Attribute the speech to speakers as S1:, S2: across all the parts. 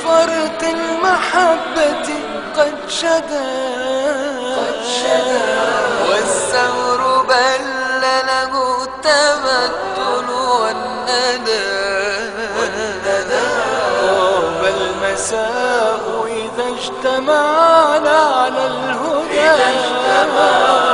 S1: فرط المحبة قد شدا والثور بل له التمثل والندى طاب المساء إذا اجتمعنا على الهدى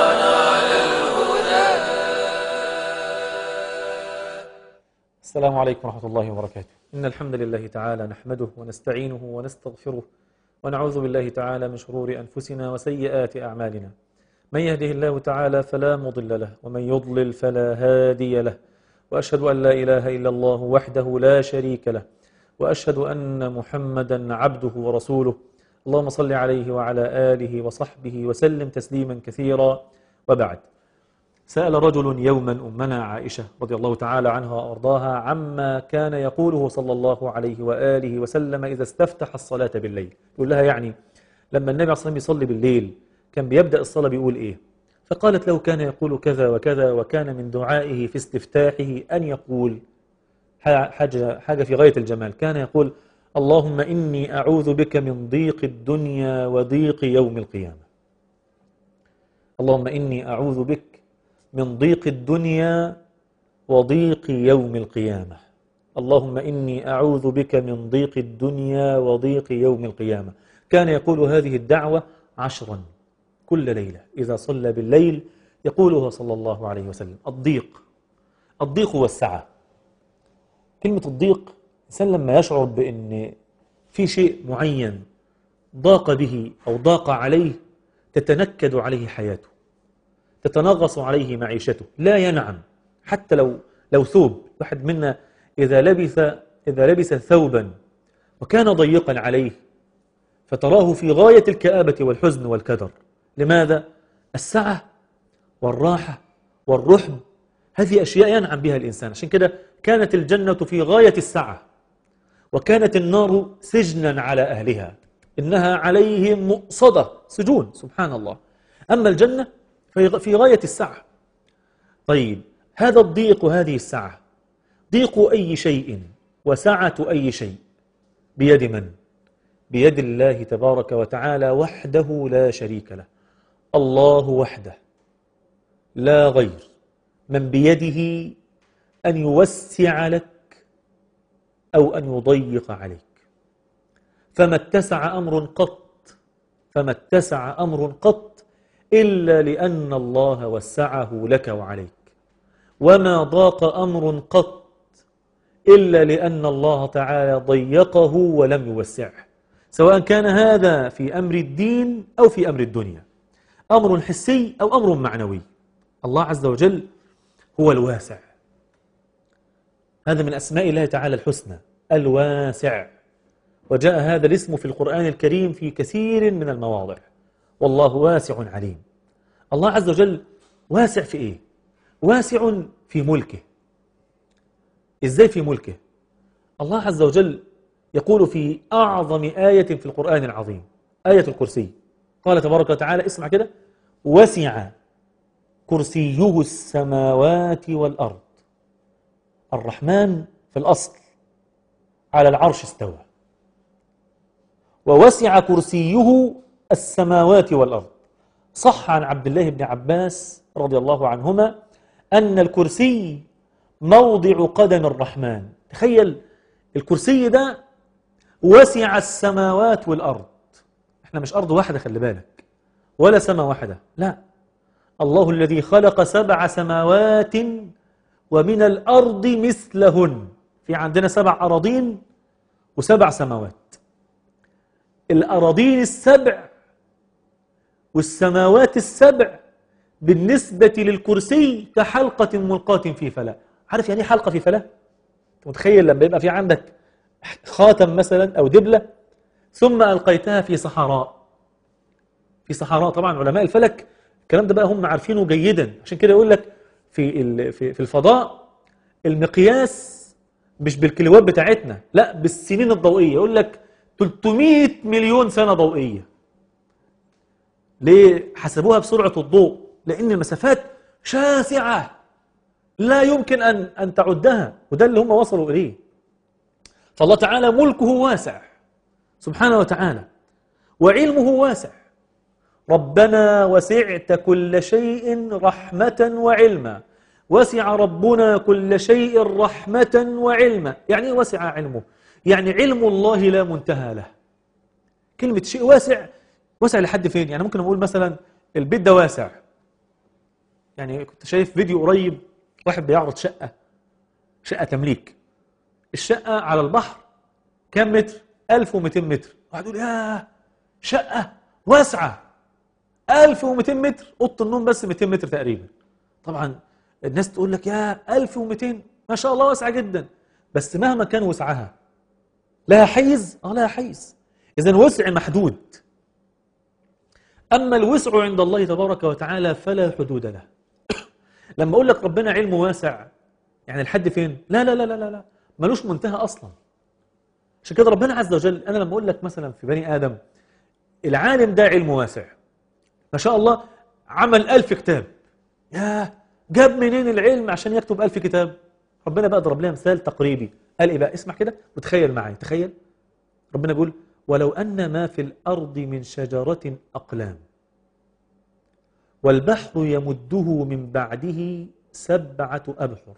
S2: السلام عليكم ورحمة الله وبركاته إن الحمد لله تعالى نحمده ونستعينه ونستغفره ونعوذ بالله تعالى من شرور أنفسنا وسيئات أعمالنا من يهده الله تعالى فلا مضل له ومن يضلل فلا هادي له وأشهد أن لا إله إلا الله وحده لا شريك له وأشهد أن محمدا عبده ورسوله اللهم صل عليه وعلى آله وصحبه وسلم تسليما كثيرا وبعد سأل رجل يوما أمنا عائشة رضي الله تعالى عنها وأرضاها عما كان يقوله صلى الله عليه وآله وسلم إذا استفتح الصلاة بالليل يقول لها يعني لما النبي عليه الصلاة والسلام يصلي بالليل كان بيبدأ الصلاة بيقول إيه فقالت له كان يقول كذا وكذا وكان من دعائه في استفتاحه أن يقول حاجة, حاجة في غاية الجمال كان يقول اللهم إني أعوذ بك من ضيق الدنيا وضيق يوم القيامة اللهم إني أعوذ بك من ضيق الدنيا وضيق يوم القيامة اللهم إني أعوذ بك من ضيق الدنيا وضيق يوم القيامة كان يقول هذه الدعوة عشرا كل ليلة إذا صلى بالليل يقولها صلى الله عليه وسلم الضيق الضيق والسعة كلمة الضيق الإنسان لما يشعر بأن في شيء معين ضاق به أو ضاق عليه تتنكد عليه حياته تتنغص عليه معيشته لا ينعم حتى لو لو ثوب واحد منا إذا لبث إذا لبس ثوبا وكان ضيقا عليه فتراه في غاية الكآبة والحزن والكدر لماذا؟ السعة والراحة والرحب هذه أشياء ينعم بها الإنسان عشان كده كانت الجنة في غاية السعة وكانت النار سجنا على أهلها إنها عليهم مؤصدة سجون سبحان الله أما الجنة في غاية السعة طيب هذا الضيق وهذه السعة ضيق أي شيء وسعة أي شيء بيد من؟ بيد الله تبارك وتعالى وحده لا شريك له الله وحده لا غير من بيده أن يوسع لك أو أن يضيق عليك فما اتسع أمر قط فما اتسع أمر قط إلا لأن الله وسعه لك وعليك وما ضاق أمر قط إلا لأن الله تعالى ضيقه ولم يوسعه سواء كان هذا في أمر الدين أو في أمر الدنيا أمر حسي أو أمر معنوي الله عز وجل هو الواسع هذا من أسماء الله تعالى الحسنى الواسع وجاء هذا الاسم في القرآن الكريم في كثير من المواضع والله واسع عليم الله عز وجل واسع في إيه؟ واسع في ملكه إزاي في ملكه؟ الله عز وجل يقول في أعظم آية في القرآن العظيم آية الكرسي قال تبارك وتعالى اسمع كده وسع كرسيه السماوات والأرض الرحمن في الأصل على العرش استوى ووسع كرسيه السماوات والأرض صح عن عبد الله بن عباس رضي الله عنهما أن الكرسي موضع قدم الرحمن تخيل الكرسي ده وسع السماوات والأرض احنا مش أرض واحدة خلي بالك ولا سماء واحدة لا الله الذي خلق سبع سماوات ومن الأرض مثلهن في عندنا سبع أراضين وسبع سماوات الأراضين السبع والسماوات السبع بالنسبة للكرسي كحلقة ملقاة في فلاة عارف يعني حلقة في فلاة؟ متخيل لما يبقى في عندك خاتم مثلا أو دبلة ثم ألقيتها في صحراء في صحراء طبعا علماء الفلك الكلام ده بقى هم عارفينه جيدا عشان كده يقول لك في في الفضاء المقياس مش بالكيلوات بتاعتنا لا بالسنين الضوئية يقول لك 300 مليون سنة ضوئية ليه حسبوها بسرعة الضوء لأن المسافات شاسعة لا يمكن أن أن تعدها وده اللي هم وصلوا إليه فالله تعالى ملكه واسع سبحانه وتعالى وعلمه واسع ربنا وسعت كل شيء رحمة وعلما وسع ربنا كل شيء رحمة وعلما يعني إيه وسع علمه يعني علم الله لا منتهى له كلمة شيء واسع واسع لحد فين يعني ممكن أقول مثلا البيت ده واسع يعني كنت شايف فيديو قريب واحد بيعرض شقة شقة تمليك الشقة على البحر كام متر 1200 متر واحد يقول يا شقة واسعة 1200 متر اوضه النوم بس 200 متر تقريبا طبعا الناس تقول لك يا 1200 ما شاء الله واسعه جدا بس مهما كان وسعها لها حيز اه لها حيز اذا وسع محدود اما الوسع عند الله تبارك وتعالى فلا حدود له لما اقول لك ربنا علمه واسع يعني لحد فين لا لا لا لا لا, لا. ملوش منتهى اصلا عشان كده ربنا عز وجل انا لما اقول لك مثلا في بني ادم العالم ده علمه واسع ما شاء الله عمل ألف كتاب يا جاب منين العلم عشان يكتب ألف كتاب ربنا بقى ضرب لنا مثال تقريبي قال إيه بقى اسمع كده وتخيل معي تخيل ربنا بيقول ولو أن ما في الأرض من شجرة أقلام والبحر يمده من بعده سبعة أبحر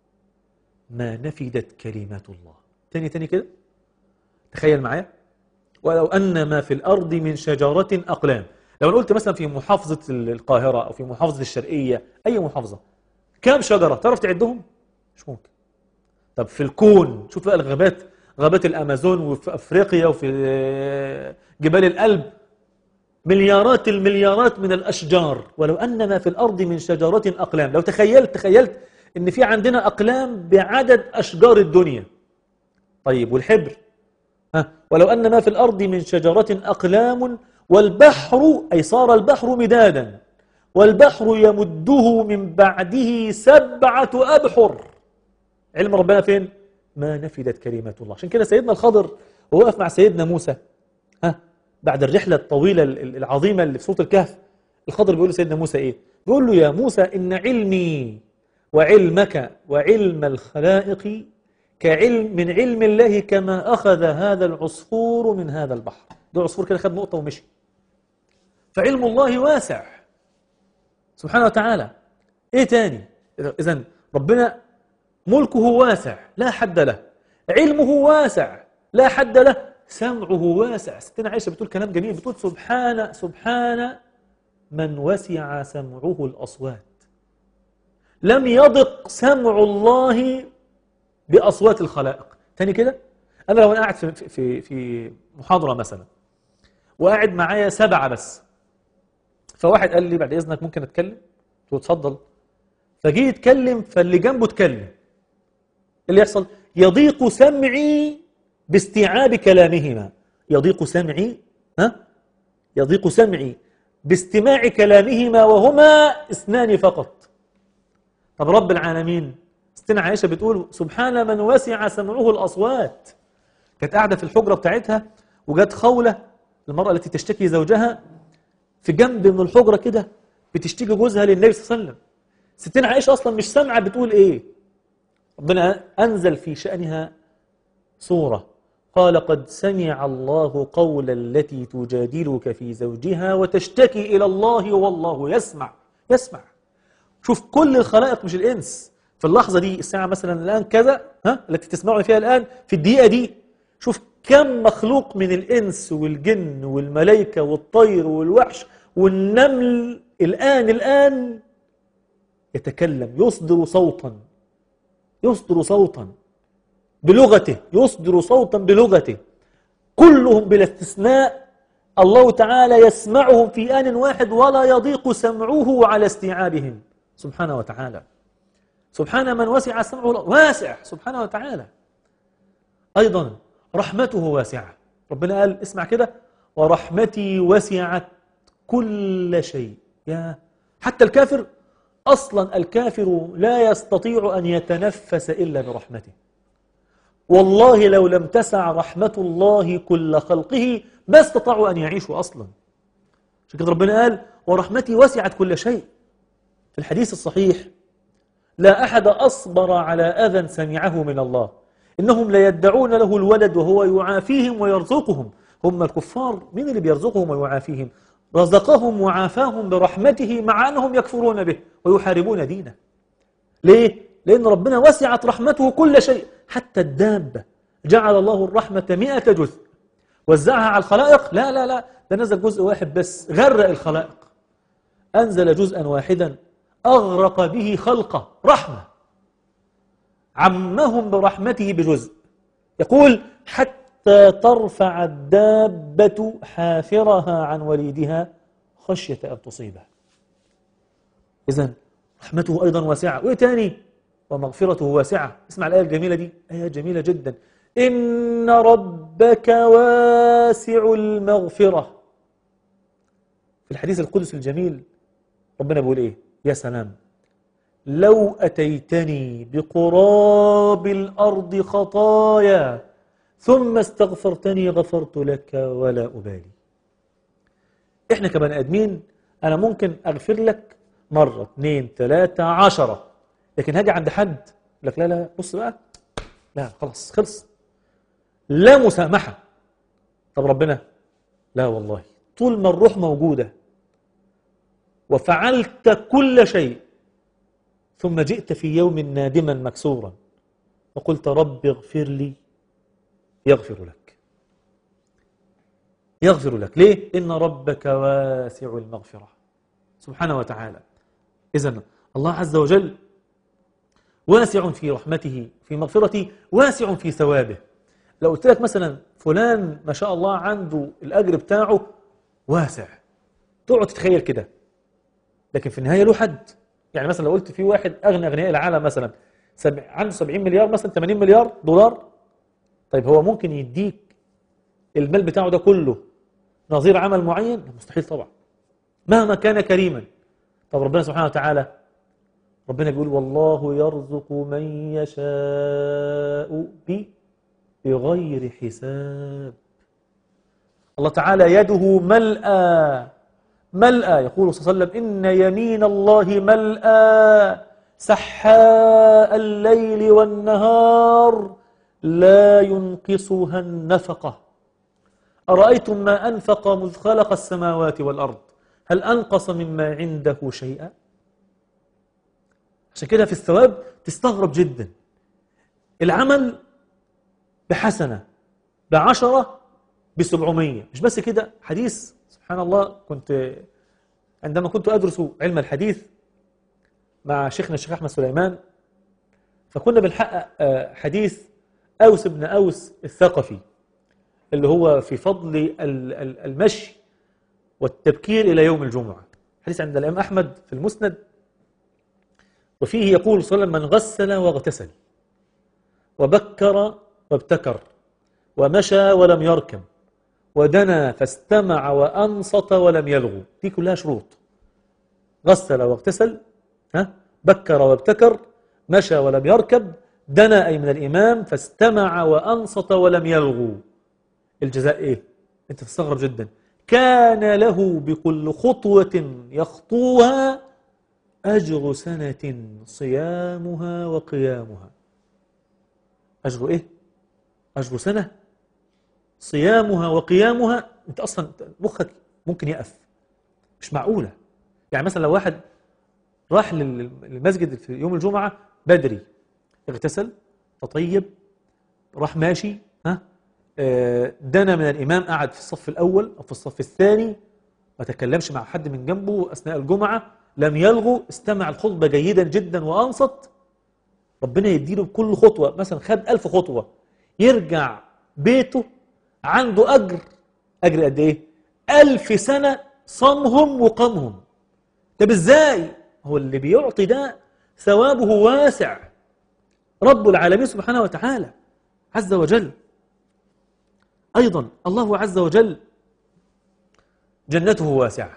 S2: ما نفدت كلمات الله تاني تاني كده تخيل معايا ولو أن ما في الأرض من شجرة أقلام لو أنا قلت مثلا في محافظة القاهرة أو في محافظة الشرقية أي محافظة كام شجرة تعرف تعدهم؟ مش ممكن طب في الكون شوف بقى الغابات غابات الأمازون وفي أفريقيا وفي جبال الألب مليارات المليارات من الأشجار ولو أن ما في الأرض من شجرة أقلام لو تخيلت تخيلت إن في عندنا أقلام بعدد أشجار الدنيا طيب والحبر ها ولو أن ما في الأرض من شجرة أقلام والبحر أي صار البحر مدادا والبحر يمده من بعده سبعة أبحر علم ربنا فين؟ ما نفدت كلمات الله عشان كده سيدنا الخضر ووقف مع سيدنا موسى ها بعد الرحلة الطويلة العظيمة اللي في سورة الكهف الخضر بيقول لسيدنا موسى إيه؟ بيقول له يا موسى إن علمي وعلمك وعلم الخلائق كعلم من علم الله كما أخذ هذا العصفور من هذا البحر ده عصفور كده خد نقطة ومشي فعلم الله واسع سبحانه وتعالى ايه تاني اذا ربنا ملكه واسع لا حد له علمه واسع لا حد له سمعه واسع ستنا عائشة بتقول كلام جميل بتقول سبحان سبحان من وسع سمعه الأصوات لم يضق سمع الله بأصوات الخلائق تاني كده أنا لو أنا قاعد في, في, في محاضرة مثلا وقاعد معايا سبعة بس فواحد قال لي بعد إذنك ممكن أتكلم قلت له اتفضل فجي يتكلم فاللي جنبه اتكلم اللي يحصل يضيق سمعي باستيعاب كلامهما يضيق سمعي ها يضيق سمعي باستماع كلامهما وهما اثنان فقط طب رب العالمين ستنا عائشة بتقول سبحان من وسع سمعه الأصوات كانت قاعدة في الحجرة بتاعتها وجت خولة المرأة التي تشتكي زوجها في جنب من الحجرة كده بتشتكي جوزها للنبي صلى الله عليه وسلم ستنا عائشة أصلا مش سامعة بتقول إيه ربنا أنزل في شأنها صورة قال قد سمع الله قول التي تجادلك في زوجها وتشتكي إلى الله والله يسمع يسمع شوف كل الخلائق مش الإنس في اللحظة دي الساعة مثلا الآن كذا ها التي تسمعون فيها الآن في الدقيقة دي شوف كم مخلوق من الإنس والجن والملائكة والطير والوحش والنمل الآن الآن يتكلم يصدر صوتا يصدر صوتا بلغته يصدر صوتا بلغته كلهم بلا استثناء الله تعالى يسمعهم في آن واحد ولا يضيق سمعه على استيعابهم سبحانه وتعالى سبحان من وسع سمعه واسع سبحانه وتعالى أيضا رحمته واسعة ربنا قال اسمع كده ورحمتي وسعت كل شيء يا حتى الكافر أصلا الكافر لا يستطيع أن يتنفس إلا برحمته والله لو لم تسع رحمة الله كل خلقه ما استطاعوا أن يعيشوا أصلا عشان كده ربنا قال ورحمتي وسعت كل شيء في الحديث الصحيح لا أحد أصبر على أذى سمعه من الله إنهم لا يدعون له الولد وهو يعافيهم ويرزقهم هم الكفار مين اللي بيرزقهم ويعافيهم رزقهم وعافاهم برحمته مع أنهم يكفرون به ويحاربون دينه ليه؟ لأن ربنا وسعت رحمته كل شيء حتى الدابة جعل الله الرحمة مئة جزء وزعها على الخلائق لا لا لا ده نزل جزء واحد بس غرق الخلائق أنزل جزءا واحدا أغرق به خلقه رحمة عمهم برحمته بجزء يقول حتى ترفع الدابة حافرها عن وليدها خشية أن تصيبه إذا رحمته أيضا واسعة وإيه تاني ومغفرته واسعة اسمع الآية الجميلة دي آية جميلة جدا إن ربك واسع المغفرة في الحديث القدس الجميل ربنا بيقول إيه يا سلام لو أتيتني بقراب الأرض خطايا ثم استغفرتني غفرت لك ولا أبالي إحنا كبني آدمين أنا ممكن أغفر لك مرة اثنين ثلاثة عشرة لكن هاجي عند حد لك لا لا بص بقى لا خلاص خلص لا مسامحة طب ربنا لا والله طول ما الروح موجودة وفعلت كل شيء ثم جئت في يوم نادما مكسورا وقلت رب اغفر لي يغفر لك يغفر لك ليه؟ إن ربك واسع المغفرة سبحانه وتعالى إذن الله عز وجل واسع في رحمته في مغفرته واسع في ثوابه لو قلت لك مثلا فلان ما شاء الله عنده الأجر بتاعه واسع تقعد تتخيل كده لكن في النهاية له حد يعني مثلا لو قلت في واحد أغنى أغنياء العالم مثلا سبع عنده 70 مليار مثلا 80 مليار دولار طيب هو ممكن يديك المال بتاعه ده كله نظير عمل معين مستحيل طبعا مهما كان كريما طب ربنا سبحانه وتعالى ربنا بيقول والله يرزق من يشاء ب بغير حساب الله تعالى يده ملأى ملأى يقول صلى الله عليه وسلم إن يمين الله ملأى سحاء الليل والنهار لا ينقصها النفقة أرأيتم ما أنفق مذ خلق السماوات والأرض هل أنقص مما عنده شيئا عشان كده في الثواب تستغرب جدا العمل بحسنة بعشرة بسبعمية مش بس كده حديث سبحان الله كنت عندما كنت أدرس علم الحديث مع شيخنا الشيخ أحمد سليمان فكنا بنحقق آه، حديث أوس بن أوس الثقفي اللي هو في فضل ال- ال- المشي والتبكير إلى يوم الجمعة حديث عند الإمام أحمد في المسند وفيه يقول صلى الله عليه وسلم من غسل واغتسل وبكر وابتكر ومشى ولم يركب ودنا فاستمع وأنصت ولم يلغو دي كلها شروط غسل واغتسل ها بكر وابتكر مشى ولم يركب دنا أي من الإمام فاستمع وأنصت ولم يلغو الجزاء إيه؟ أنت تستغرب جدا كان له بكل خطوة يخطوها أجر سنة صيامها وقيامها أجر إيه؟ أجر سنة صيامها وقيامها أنت أصلا مخك ممكن يقف مش معقولة يعني مثلا لو واحد راح لل- للمسجد في يوم الجمعة بدري اغتسل تطيب راح ماشي ها آه، دنا من الإمام قعد في الصف الأول أو في الصف الثاني ما تكلمش مع حد من جنبه أثناء الجمعة لم يلغو استمع الخطبة جيدا جدا وأنصت ربنا يديله بكل خطوة مثلا خد ألف خطوة يرجع بيته عنده أجر أجر قد إيه؟ ألف سنة صامهم وقامهم طب إزاي؟ هو اللي بيعطي ده ثوابه واسع رب العالمين سبحانه وتعالى عز وجل أيضا الله عز وجل جنته واسعة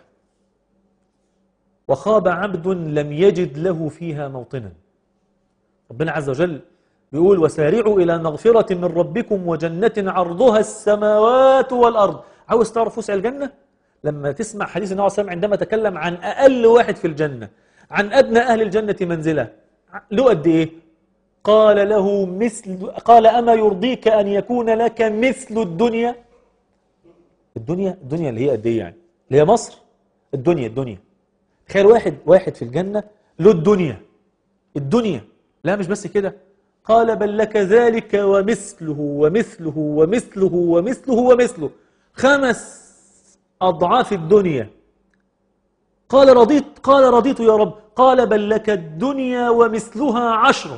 S2: وخاب عبد لم يجد له فيها موطنا ربنا عز وجل بيقول وسارعوا إلى مغفرة من ربكم وجنة عرضها السماوات والأرض عاوز تعرف وسع الجنة؟ لما تسمع حديث النبي صلى الله عليه وسلم عندما تكلم عن أقل واحد في الجنة عن أدنى أهل الجنة منزلة له قد إيه؟ قال له مثل قال أما يرضيك أن يكون لك مثل الدنيا الدنيا الدنيا اللي هي قد ايه يعني اللي هي مصر الدنيا الدنيا تخيل واحد واحد في الجنة له الدنيا الدنيا لا مش بس كده قال بل لك ذلك ومثله ومثله ومثله ومثله ومثله خمس أضعاف الدنيا قال رضيت قال رضيت يا رب قال بل لك الدنيا ومثلها عشر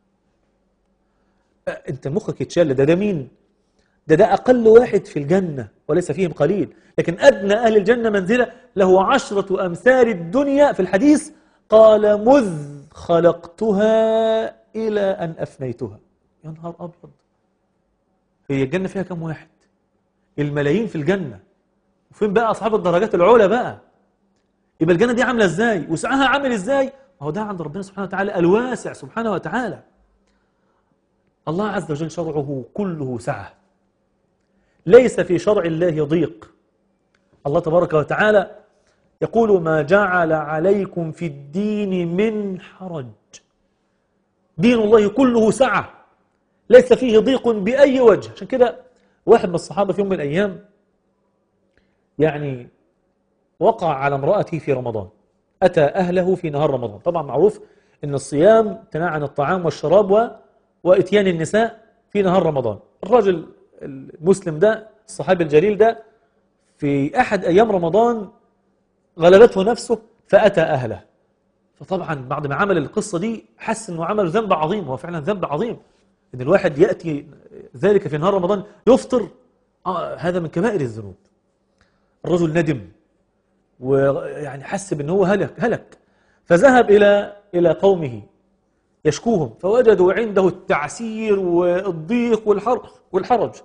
S2: أه، انت مخك يتشل ده ده مين ده ده أقل واحد في الجنة وليس فيهم قليل لكن أدنى أهل الجنة منزلة له عشرة أمثال الدنيا في الحديث قال مذ خلقتها إلى أن أفنيتها يا نهار أبيض هي الجنة فيها كم واحد الملايين في الجنة وفين بقى أصحاب الدرجات العلى بقى يبقى الجنة دي عاملة إزاي وسعها عامل إزاي ما هو ده عند ربنا سبحانه وتعالى الواسع سبحانه وتعالى الله عز وجل شرعه كله سعه ليس في شرع الله ضيق الله تبارك وتعالى يقول ما جعل عليكم في الدين من حرج دين الله كله سعة ليس فيه ضيق بأي وجه عشان كده واحد من الصحابة في يوم من الأيام يعني وقع على امرأته في رمضان أتى أهله في نهار رمضان طبعا معروف أن الصيام تناع عن الطعام والشراب و... وإتيان النساء في نهار رمضان الرجل المسلم ده الصحابي الجليل ده في أحد أيام رمضان غلبته نفسه فأتى أهله فطبعا بعد ما عمل القصة دي حس أنه عمل ذنب عظيم هو فعلا ذنب عظيم أن الواحد يأتي ذلك في نهار رمضان يفطر آه هذا من كبائر الذنوب الرجل ندم ويعني حس بأنه هو هلك هلك فذهب إلى إلى قومه يشكوهم فوجدوا عنده التعسير والضيق والحرج والحرج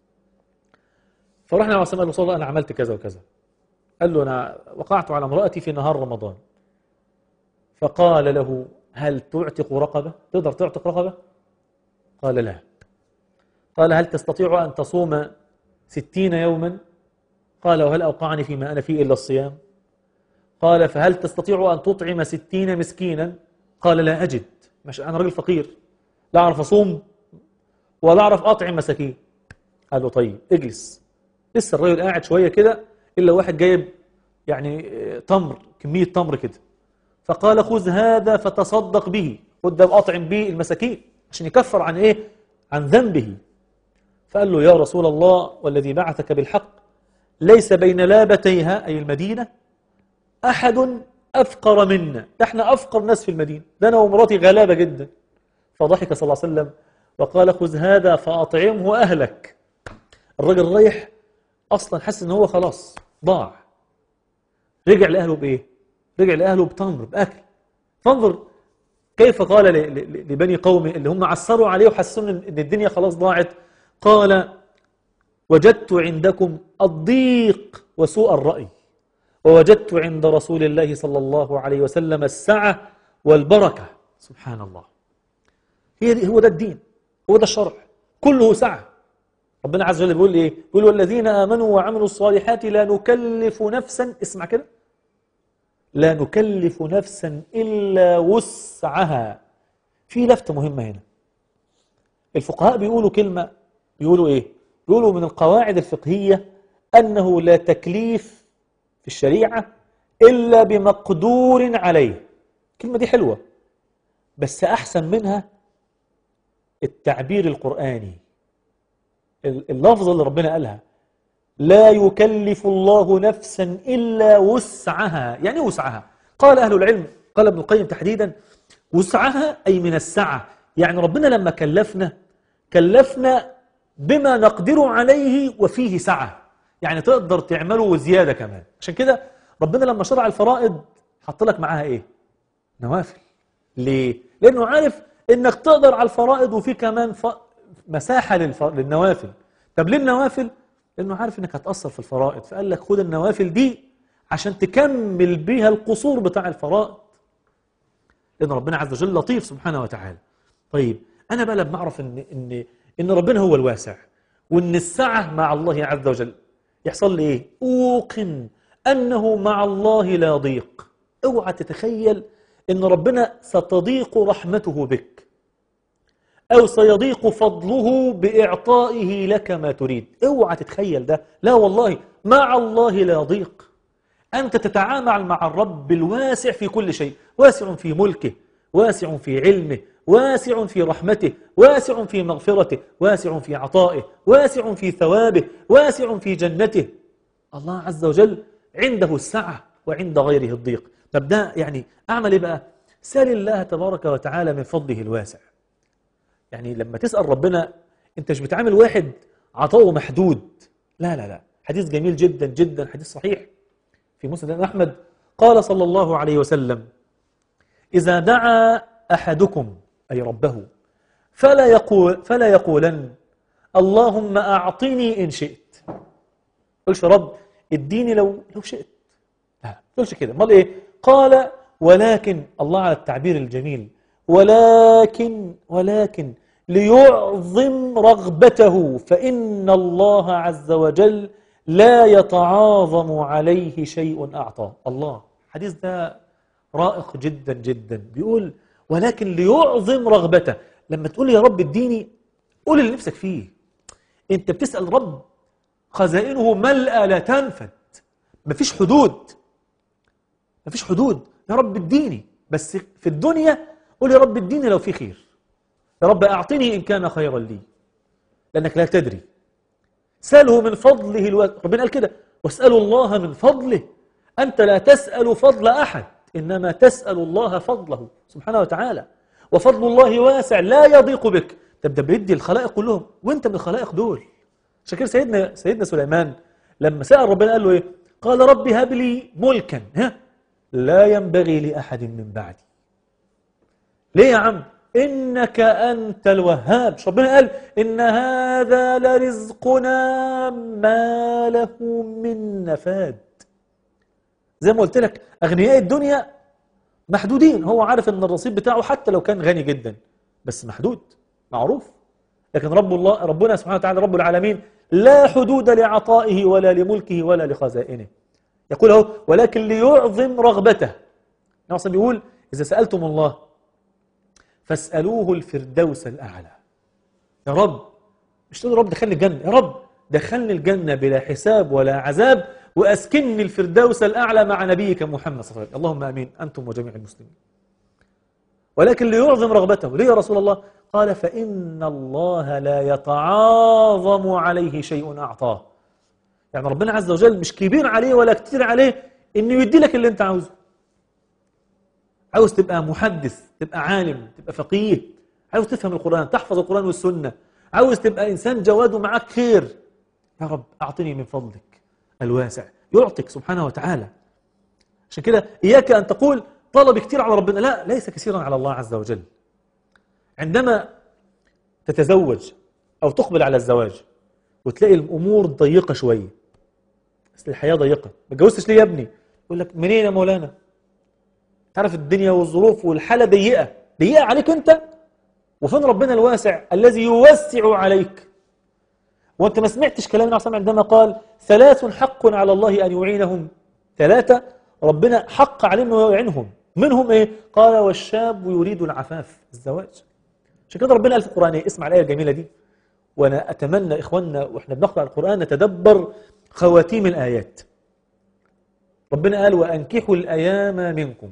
S2: فرحنا على سماء الله أنا عملت كذا وكذا قال له أنا وقعت على امرأتي في نهار رمضان فقال له هل تعتق رقبة تقدر تعتق رقبة قال لا قال هل تستطيع أن تصوم ستين يوما قال وهل أوقعني فيما أنا فيه إلا الصيام قال فهل تستطيع أن تطعم ستين مسكينا قال لا أجد مش أنا راجل فقير لا أعرف أصوم ولا أعرف أطعم مساكين قال له طيب اجلس لسه الراجل قاعد شوية كده إلا واحد جايب يعني تمر كمية تمر كده فقال خذ هذا فتصدق به خذ ده أطعم به المساكين عشان يكفر عن إيه عن ذنبه فقال له يا رسول الله والذي بعثك بالحق ليس بين لابتيها أي المدينة أحد أفقر منا ده احنا أفقر ناس في المدينة ده أنا ومراتي غلابة جدا فضحك صلى الله عليه وسلم وقال خذ هذا فأطعمه أهلك الراجل رايح أصلا حس إن هو خلاص ضاع رجع لأهله بإيه؟ رجع لأهله بتمر بأكل فانظر كيف قال لبني قومه اللي هم عسروا عليه وحسوا إن الدنيا خلاص ضاعت قال وجدت عندكم الضيق وسوء الرأي ووجدت عند رسول الله صلى الله عليه وسلم السعة والبركة سبحان الله هي دي هو ده الدين هو ده الشرع كله سعة ربنا عز وجل بيقول ايه بيقول والذين آمنوا وعملوا الصالحات لا نكلف نفسا اسمع كده لا نكلف نفسا إلا وسعها في لفتة مهمة هنا الفقهاء بيقولوا كلمة بيقولوا ايه بيقولوا من القواعد الفقهية أنه لا تكليف في الشريعة إلا بمقدور عليه الكلمة دي حلوة بس أحسن منها التعبير القرآني اللفظة اللي ربنا قالها لا يكلف الله نفسا إلا وسعها يعني وسعها قال أهل العلم قال ابن القيم تحديدا وسعها أي من السعة يعني ربنا لما كلفنا كلفنا بما نقدر عليه وفيه سعة يعني تقدر تعمله وزيادة كمان عشان كده ربنا لما شرع الفرائض حط لك معاها ايه نوافل ليه لانه عارف انك تقدر على الفرائض وفي كمان ف... مساحة للف... للنوافل طب ليه النوافل لانه عارف انك هتأثر في الفرائض فقال لك خد النوافل دي عشان تكمل بيها القصور بتاع الفرائض لان ربنا عز وجل لطيف سبحانه وتعالى طيب انا بقى لما اعرف ان ان ان ربنا هو الواسع وان السعة مع الله عز وجل يحصل لي ايه اوقن انه مع الله لا ضيق اوعى تتخيل ان ربنا ستضيق رحمته بك أو سيضيق فضله بإعطائه لك ما تريد اوعى تتخيل ده لا والله مع الله لا يضيق أنت تتعامل مع الرب الواسع في كل شيء واسع في ملكه واسع في علمه واسع في رحمته واسع في مغفرته واسع في عطائه واسع في ثوابه واسع في جنته الله عز وجل عنده السعة وعند غيره الضيق طب ده يعني أعمل إيه بقى سال الله تبارك وتعالى من فضله الواسع يعني لما تسأل ربنا أنت مش بتعامل واحد عطاؤه محدود لا لا لا حديث جميل جدا جدا حديث صحيح في مسند أحمد قال صلى الله عليه وسلم إذا دعا أحدكم أي ربه فلا يقول فلا يقولن اللهم أعطني إن شئت قلش رب اديني لو لو شئت لا قلش كده امال إيه قال ولكن الله على التعبير الجميل ولكن ولكن ليعظم رغبته فإن الله عز وجل لا يتعاظم عليه شيء أعطاه الله حديث ده رائق جدا جدا بيقول ولكن ليعظم رغبته لما تقول يا رب اديني قول اللي نفسك فيه انت بتسأل رب خزائنه ملأى لا تنفد مفيش حدود مفيش حدود يا رب اديني بس في الدنيا قول يا رب اديني لو في خير يا رب أعطني إن كان خيرا لي لأنك لا تدري سأله من فضله الو... ربنا قال كده واسألوا الله من فضله أنت لا تسأل فضل أحد إنما تسأل الله فضله سبحانه وتعالى وفضل الله واسع لا يضيق بك طب ده بيدي الخلائق كلهم وانت من الخلائق دول عشان كده سيدنا سيدنا سليمان لما سأل ربنا قال له ايه قال رب هب لي ملكا ها لا ينبغي لأحد من بعدي ليه يا عم إنك أنت الوهاب مش ربنا قال إن هذا لرزقنا ما له من نفاد زي ما قلت لك أغنياء الدنيا محدودين هو عارف ان الرصيد بتاعه حتى لو كان غني جدا بس محدود معروف لكن رب الله ربنا سبحانه وتعالى رب العالمين لا حدود لعطائه ولا لملكه ولا لخزائنه يقول اهو ولكن ليعظم رغبته نعم بيقول إذا سألتم الله فاسألوه الفردوس الأعلى يا رب مش تقول يا رب دخلني الجنة يا رب دخلني الجنة بلا حساب ولا عذاب وأسكنني الفردوس الأعلى مع نبيك محمد صلى الله عليه وسلم اللهم أمين أنتم وجميع المسلمين ولكن ليعظم رغبته ليه يا رسول الله قال فإن الله لا يتعاظم عليه شيء أعطاه يعني ربنا عز وجل مش كبير عليه ولا كتير عليه إنه يدي لك اللي أنت عاوزه عاوز تبقى محدث تبقى عالم تبقى فقيه عاوز تفهم القرآن تحفظ القرآن والسنة عاوز تبقى إنسان جواد ومعك خير يا رب أعطني من فضلك الواسع يعطيك سبحانه وتعالى عشان كده إياك أن تقول طلب كثير على ربنا لا ليس كثيرا على الله عز وجل عندما تتزوج أو تقبل على الزواج وتلاقي الأمور ضيقة شوية بس الحياة ضيقة ما اتجوزتش ليه يا ابني يقول لك منين يا مولانا تعرف الدنيا والظروف والحالة ضيقة ضيقة عليك أنت وفين ربنا الواسع الذي يوسع عليك وانت ما سمعتش كلام النبي صلى عندما قال ثلاث حق على الله أن يعينهم ثلاثة ربنا حق عليه أنه يعينهم منهم إيه؟ قال والشاب يريد العفاف الزواج عشان كده ربنا قال في القرآن إيه؟ اسمع الآية الجميلة دي وأنا أتمنى إخواننا وإحنا بنقرأ القرآن نتدبر خواتيم الآيات ربنا قال وأنكحوا الأيام منكم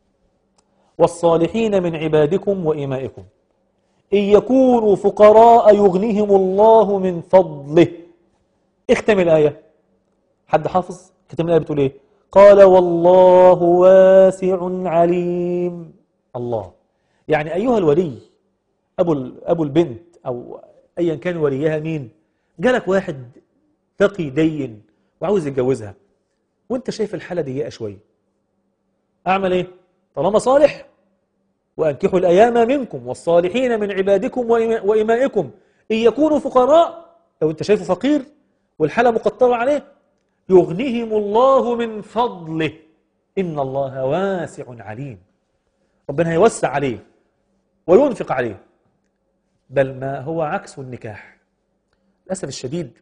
S2: والصالحين من عبادكم وإمائكم إن يكونوا فقراء يغنيهم الله من فضله اختم الآية حد حافظ ختم الآية بتقول إيه قال والله واسع عليم الله يعني أيها الولي أبو, أبو البنت أو أيا كان وليها مين جالك واحد تقي دين وعاوز يتجوزها وانت شايف الحالة ضيقة شوية أعمل إيه طالما صالح وأنكحوا الأيام منكم والصالحين من عبادكم وإمائكم إن يكونوا فقراء لو أنت شايفه فقير والحالة مقطرة عليه يغنيهم الله من فضله إن الله واسع عليم ربنا هيوسع عليه وينفق عليه بل ما هو عكس النكاح للأسف الشديد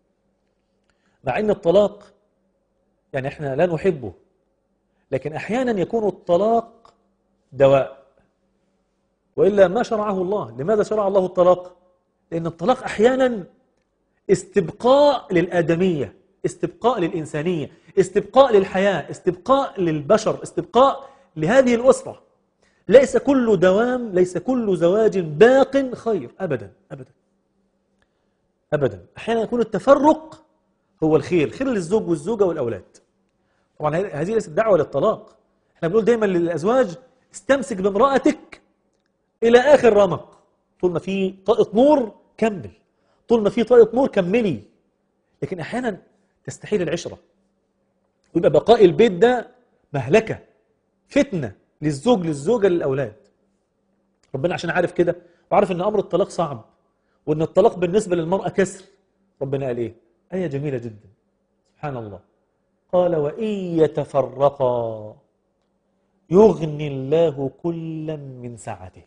S2: مع أن الطلاق يعني احنا لا نحبه لكن أحيانا يكون الطلاق دواء وإلا ما شرعه الله لماذا شرع الله الطلاق لأن الطلاق أحيانا استبقاء للآدمية استبقاء للإنسانية استبقاء للحياة استبقاء للبشر استبقاء لهذه الأسرة ليس كل دوام ليس كل زواج باق خير أبدا أبدا أبدا أحيانا يكون التفرق هو الخير خير للزوج والزوجة والأولاد طبعا هذه ليست دعوة للطلاق احنا بنقول دايما للأزواج استمسك بامرأتك إلى آخر رمق طول ما في طاقة نور كمل طول ما في طاقة نور كملي لكن أحيانا تستحيل العشرة ويبقى بقاء البيت ده مهلكة فتنة للزوج للزوجة للأولاد ربنا عشان عارف كده وعارف أن أمر الطلاق صعب وأن الطلاق بالنسبة للمرأة كسر ربنا قال إيه آية جميلة جدا سبحان الله قال وإن يتفرقا يغني الله كلا من سعته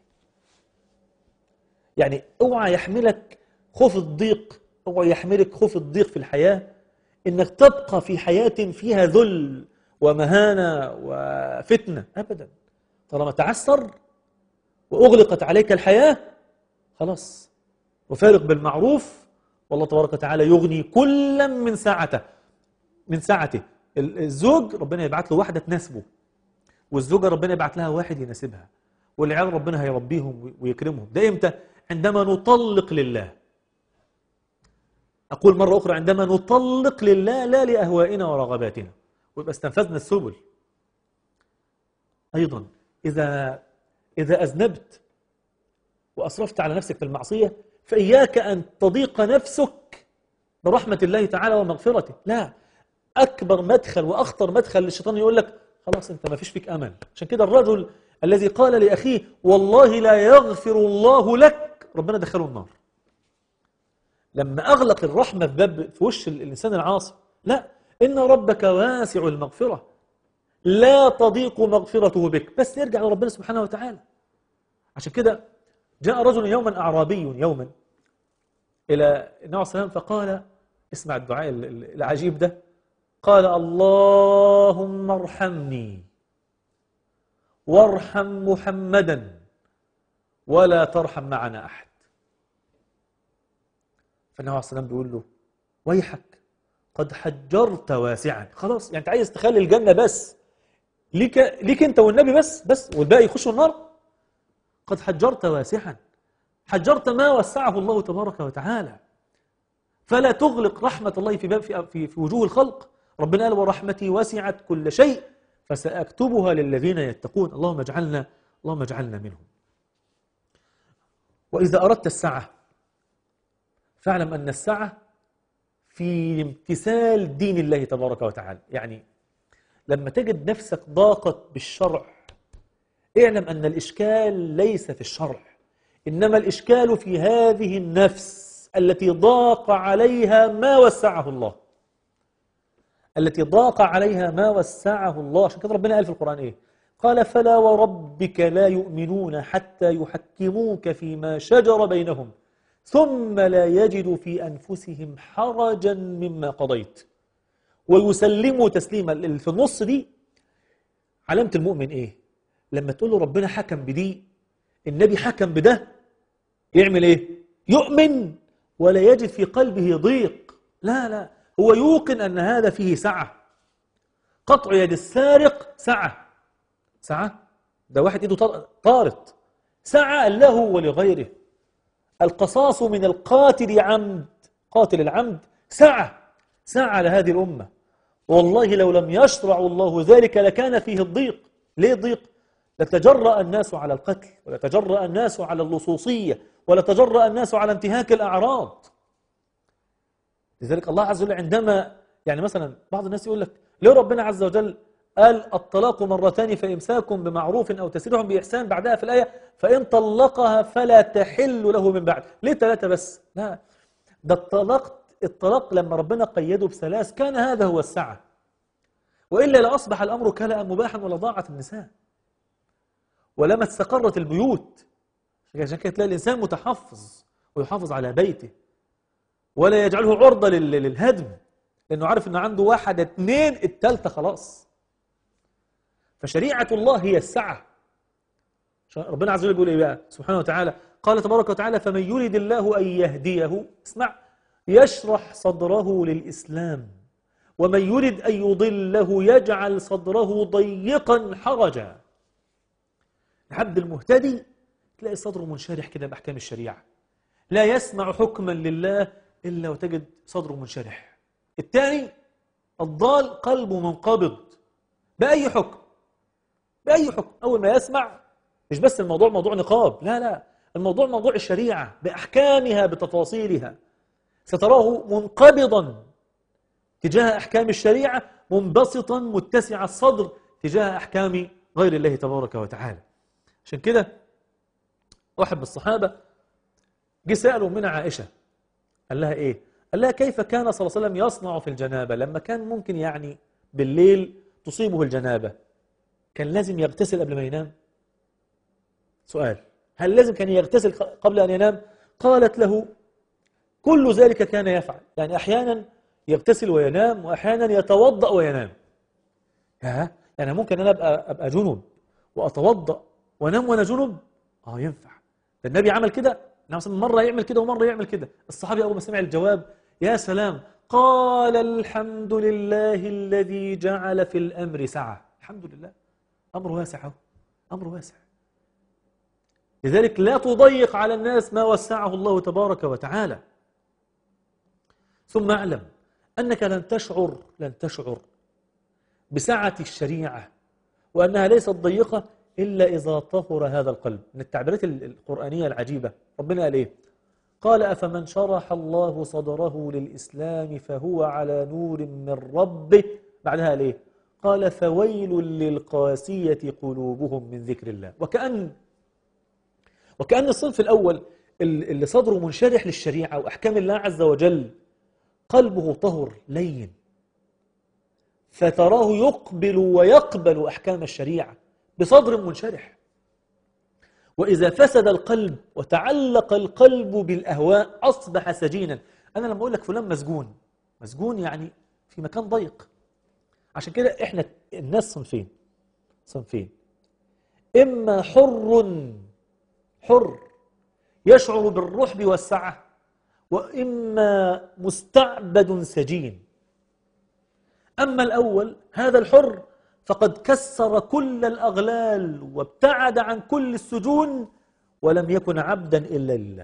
S2: يعني اوعى يحملك خوف الضيق اوعى يحملك خوف الضيق في الحياة انك تبقى في حياة فيها ذل ومهانة وفتنة ابدا طالما تعسر واغلقت عليك الحياة خلاص وفارق بالمعروف والله تبارك وتعالى يغني كلا من ساعته من ساعته الزوج ربنا يبعت له واحدة تناسبه والزوجة ربنا يبعت لها واحد يناسبها والعيال ربنا هيربيهم ويكرمهم ده امتى عندما نطلق لله أقول مرة أخرى عندما نطلق لله لا لأهوائنا ورغباتنا ويبقى استنفذنا السبل أيضا إذا إذا أذنبت وأسرفت على نفسك في المعصية فإياك أن تضيق نفسك برحمة الله تعالى ومغفرته لا أكبر مدخل وأخطر مدخل للشيطان يقول لك خلاص أنت ما فيش فيك أمل عشان كده الرجل الذي قال لأخيه والله لا يغفر الله لك ربنا دخله النار لما أغلق الرحمة في باب في وش الإنسان العاصي لا إن ربك واسع المغفرة لا تضيق مغفرته بك بس يرجع لربنا سبحانه وتعالى عشان كده جاء رجل يوما أعرابي يوما إلى النبي عليه الصلاة والسلام فقال اسمع الدعاء العجيب ده قال اللهم ارحمني وارحم محمدا ولا ترحم معنا أحد فالنبي عليه الصلاة والسلام بيقول له ويحك قد حجرت واسعا خلاص يعني انت عايز تخلي الجنة بس ليك ليك انت والنبي بس بس والباقي يخشوا النار قد حجرت واسعا حجرت ما وسعه الله تبارك وتعالى فلا تغلق رحمة الله في باب في في وجوه الخلق ربنا قال ورحمتي وسعت كل شيء فسأكتبها للذين يتقون اللهم اجعلنا اللهم اجعلنا منهم وإذا أردت السعة فاعلم أن السعة في امتثال دين الله تبارك وتعالى يعني لما تجد نفسك ضاقت بالشرع اعلم أن الإشكال ليس في الشرع إنما الإشكال في هذه النفس التي ضاق عليها ما وسعه الله التي ضاق عليها ما وسعه الله عشان كده ربنا قال في القرآن إيه قال فلا وربك لا يؤمنون حتى يحكموك فيما شجر بينهم ثم لا يجدوا في أنفسهم حرجا مما قضيت ويسلموا تسليما اللي في النص دي علامة المؤمن إيه لما تقول له ربنا حكم بدي النبي حكم بده يعمل إيه يؤمن ولا يجد في قلبه ضيق لا لا هو يوقن أن هذا فيه سعة قطع يد السارق سعة سعة ده واحد إيده طارت سعة له ولغيره القصاص من القاتل عمد قاتل العمد سعة سعة لهذه الأمة والله لو لم يشرع الله ذلك لكان فيه الضيق ليه الضيق؟ لتجرأ الناس على القتل ولتجرأ الناس على اللصوصية ولتجرأ الناس على انتهاك الأعراض لذلك الله عز وجل عندما يعني مثلا بعض الناس يقول لك ليه ربنا عز وجل قال الطلاق مرتان فإمساك بمعروف أو تسريح بإحسان بعدها في الآية فإن طلقها فلا تحل له من بعد ليه ثلاثة بس لا ده الطلاق الطلاق لما ربنا قيده بثلاث كان هذا هو السعة وإلا لأصبح الأمر كلا مباحا ولضاعت النساء ولما استقرت البيوت عشان كده تلاقي الإنسان متحفظ ويحافظ على بيته ولا يجعله عرضة للهدم لأنه عارف أنه عنده واحد اثنين التالتة خلاص فشريعة الله هي السعة عشان ربنا عز وجل بيقول ايه بقى سبحانه وتعالى قال تبارك وتعالى فمن يريد الله ان يهديه اسمع يشرح صدره للاسلام ومن يريد ان يضله يجعل صدره ضيقا حرجا العبد المهتدي تلاقي صدره منشرح كده باحكام الشريعه لا يسمع حكما لله الا وتجد صدره منشرح الثاني الضال قلبه منقبض باي حكم باي حكم اول ما يسمع مش بس الموضوع موضوع نقاب لا لا الموضوع موضوع الشريعه باحكامها بتفاصيلها ستراه منقبضا تجاه احكام الشريعه منبسطا متسع الصدر تجاه احكام غير الله تبارك وتعالى عشان كده واحد من الصحابه جه ساله من عائشه قال لها ايه قال لها كيف كان صلى الله عليه وسلم يصنع في الجنابه لما كان ممكن يعني بالليل تصيبه الجنابه كان لازم يغتسل قبل ما ينام سؤال هل لازم كان يغتسل قبل أن ينام قالت له كل ذلك كان يفعل يعني أحيانا يغتسل وينام وأحيانا يتوضأ وينام ها يعني ممكن أنا أبقى, أبقى جنب وأتوضأ وأنام وأنا جنب آه ينفع ده النبي عمل كده مثلا مرة يعمل كده ومرة يعمل كده الصحابي أول ما سمع الجواب يا سلام قال الحمد لله الذي جعل في الأمر سعة الحمد لله أمر واسع أهو أمر واسع لذلك لا تضيق على الناس ما وسعه الله تبارك وتعالى ثم اعلم أنك لن تشعر لن تشعر بسعة الشريعة وأنها ليست ضيقة إلا إذا طهر هذا القلب من التعبيرات القرآنية العجيبة ربنا قال إيه قال أفمن شرح الله صدره للإسلام فهو على نور من ربه بعدها قال إيه قال فويل للقاسية قلوبهم من ذكر الله وكأن وكأن الصنف الأول اللي صدره منشرح للشريعة وأحكام الله عز وجل قلبه طهر لين فتراه يقبل ويقبل أحكام الشريعة بصدر منشرح وإذا فسد القلب وتعلق القلب بالأهواء أصبح سجينا أنا لما أقول لك فلان مسجون مسجون يعني في مكان ضيق عشان كده إحنا الناس صنفين صنفين إما حر حر يشعر بالرحب والسعة وإما مستعبد سجين أما الأول هذا الحر فقد كسر كل الأغلال وابتعد عن كل السجون ولم يكن عبدا إلا لله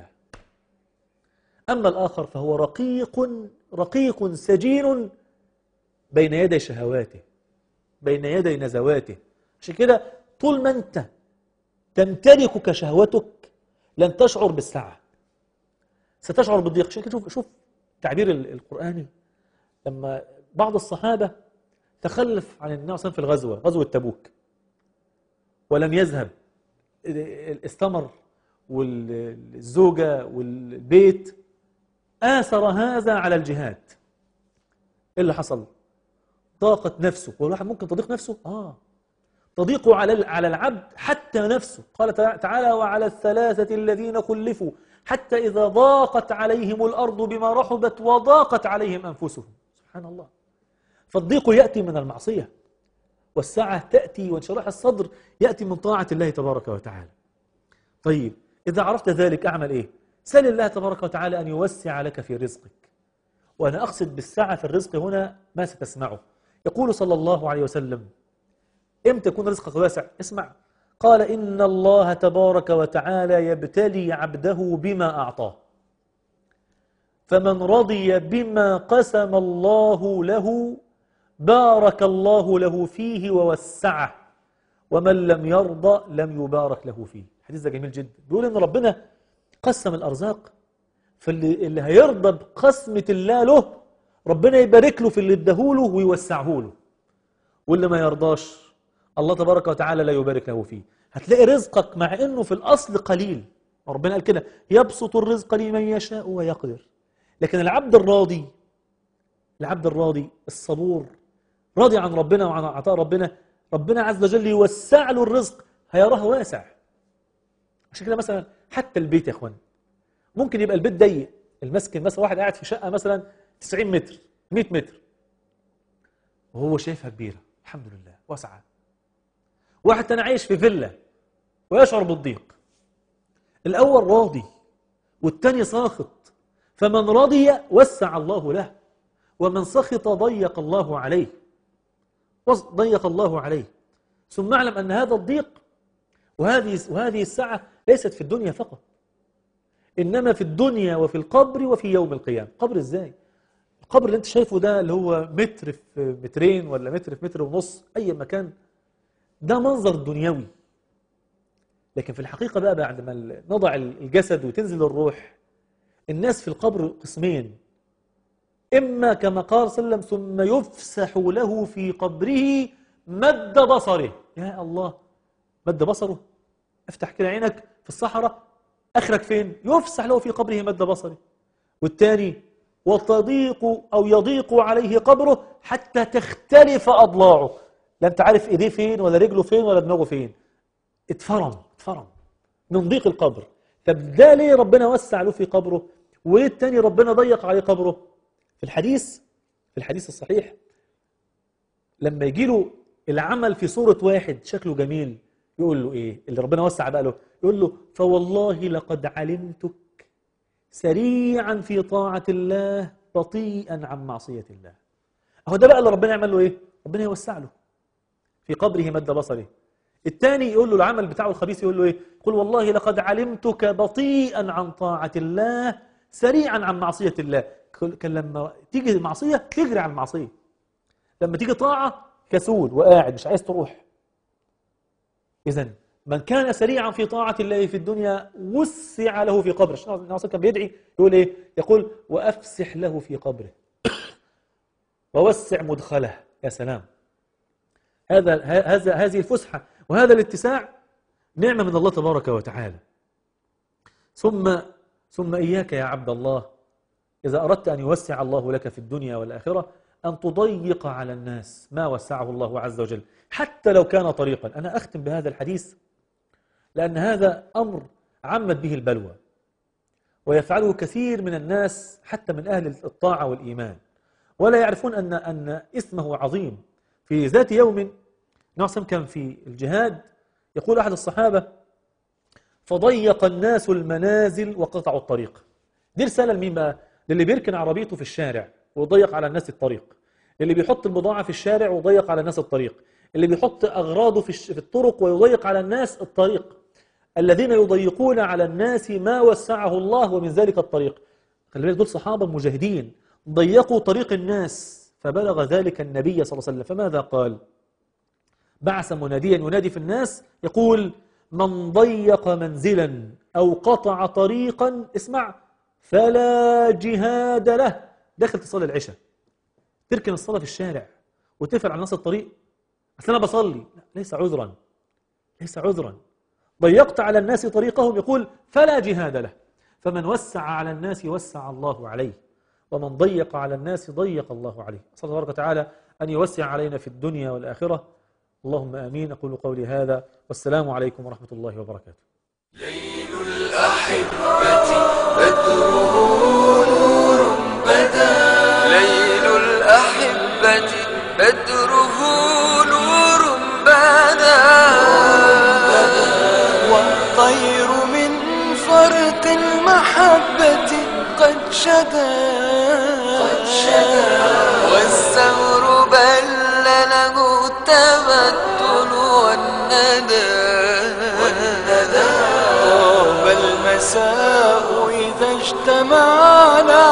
S2: أما الآخر فهو رقيق رقيق سجين بين يدي شهواته بين يدي نزواته عشان كده طول ما أنت تمتلكك شهوتك لن تشعر بالسعة ستشعر بالضيق شوف شوف التعبير القرآني لما بعض الصحابة تخلف عن النبي صلى في الغزوة غزوة تبوك ولم يذهب استمر والزوجة والبيت آثر هذا على الجهاد ايه اللي حصل ضاقت نفسه والواحد ممكن تضيق نفسه اه تضيق على على العبد حتى نفسه قال تعالى وعلى الثلاثة الذين خلفوا حتى إذا ضاقت عليهم الأرض بما رحبت وضاقت عليهم أنفسهم سبحان الله فالضيق يأتي من المعصية والسعة تأتي وانشراح الصدر يأتي من طاعة الله تبارك وتعالى طيب إذا عرفت ذلك أعمل إيه سل الله تبارك وتعالى أن يوسع لك في رزقك وأنا أقصد بالسعة في الرزق هنا ما ستسمعه يقول صلى الله عليه وسلم إمتى يكون رزقك واسع اسمع قال إن الله تبارك وتعالى يبتلي عبده بما أعطاه فمن رضي بما قسم الله له بارك الله له فيه ووسعه ومن لم يرضى لم يبارك له فيه الحديث ده جميل جدا بيقول ان ربنا قسم الارزاق فاللي اللي هيرضى بقسمة الله له ربنا يبارك له في اللي اداهوله ويوسعه له واللي ما يرضاش الله تبارك وتعالى لا يبارك له فيه هتلاقي رزقك مع انه في الاصل قليل ربنا قال كده يبسط الرزق لمن يشاء ويقدر لكن العبد الراضي العبد الراضي الصبور راضي عن ربنا وعن عطاء ربنا ربنا عز وجل يوسع له الرزق هيراه واسع عشان كده مثلا حتى البيت يا اخوان ممكن يبقى البيت ضيق المسكن مثلا واحد قاعد في شقه مثلا 90 متر 100 متر وهو شايفها كبيره الحمد لله واسعه واحد تاني عايش في فيلا ويشعر بالضيق الأول راضي والتاني ساخط فمن رضي وسع الله له ومن سخط ضيق الله عليه وص- ضيق الله عليه ثم اعلم أن هذا الضيق وهذه وهذه السعة ليست في الدنيا فقط إنما في الدنيا وفي القبر وفي يوم القيامة قبر إزاي؟ القبر اللي أنت شايفه ده اللي هو متر في مترين ولا متر في متر ونص أي مكان ده منظر دنيوي لكن في الحقيقة بقى بعد ما نضع الجسد وتنزل الروح الناس في القبر قسمين إما كما قال صلى الله عليه وسلم ثم يفسح له في قبره مد بصره يا الله مد بصره افتح كده عينك في الصحراء اخرك فين يفسح له في قبره مد بصره والتاني وتضيق او يضيق عليه قبره حتى تختلف اضلاعه لا انت عارف ايديه فين ولا رجله فين ولا دماغه فين اتفرم اتفرم من ضيق القبر طب ده ليه ربنا وسع له في قبره وليه التاني ربنا ضيق عليه قبره في الحديث في الحديث الصحيح لما يجي له العمل في صورة واحد شكله جميل يقول له ايه اللي ربنا وسع بقى له يقول له فوالله لقد علمتك سريعا في طاعة الله بطيئا عن معصية الله اهو ده بقى اللي ربنا يعمل له ايه ربنا يوسع له في قبره مد بصره الثاني يقول له العمل بتاعه الخبيث يقول له ايه قل والله لقد علمتك بطيئا عن طاعة الله سريعا عن معصية الله كان لما تيجي المعصية تجري على المعصية لما تيجي طاعة كسول وقاعد مش عايز تروح إذا من كان سريعا في طاعة الله في الدنيا وسع له في قبره الشيخ ناصر كان بيدعي يقول إيه يقول وأفسح له في قبره ووسع مدخله يا سلام هذا هذا هذه الفسحة وهذا الاتساع نعمة من الله تبارك وتعالى ثم ثم إياك يا عبد الله إذا أردت أن يوسع الله لك في الدنيا والآخرة أن تضيق على الناس ما وسعه الله عز وجل حتى لو كان طريقا أنا أختم بهذا الحديث لأن هذا أمر عمت به البلوى ويفعله كثير من الناس حتى من أهل الطاعة والإيمان ولا يعرفون أن أن اسمه عظيم في ذات يوم نعصم كان في الجهاد يقول أحد الصحابة فضيق الناس المنازل وقطعوا الطريق دي رسالة لمين بقى؟ للي بيركن عربيته في الشارع ويضيق على الناس الطريق اللي بيحط البضاعة في الشارع ويضيق على الناس الطريق اللي بيحط أغراضه في, في الطرق ويضيق على الناس الطريق الذين يضيقون على الناس ما وسعه الله ومن ذلك الطريق خلي بالك دول صحابة مجاهدين ضيقوا طريق الناس فبلغ ذلك النبي صلى الله عليه وسلم فماذا قال بعث مناديا ينادي في الناس يقول من ضيق منزلا أو قطع طريقا اسمع فلا جهاد له داخل تصلي العشاء تركن الصلاة في الشارع وتقفل على ناس الطريق أصل أنا بصلي لا ليس عذرا ليس عذرا ضيقت على الناس طريقهم يقول فلا جهاد له فمن وسع على الناس وسع الله عليه ومن ضيق على الناس ضيق الله عليه أسأل الله تبارك وتعالى أن يوسع علينا في الدنيا والآخرة اللهم آمين أقول قولي هذا والسلام عليكم ورحمة الله وبركاته
S1: ليل الأحبة بدره نور بدا ليل الأحبة بدره نور بدا والطير من فرط المحبة قد شدا والثور بل له التبتل والندى طاب المساء إذا اجتمعنا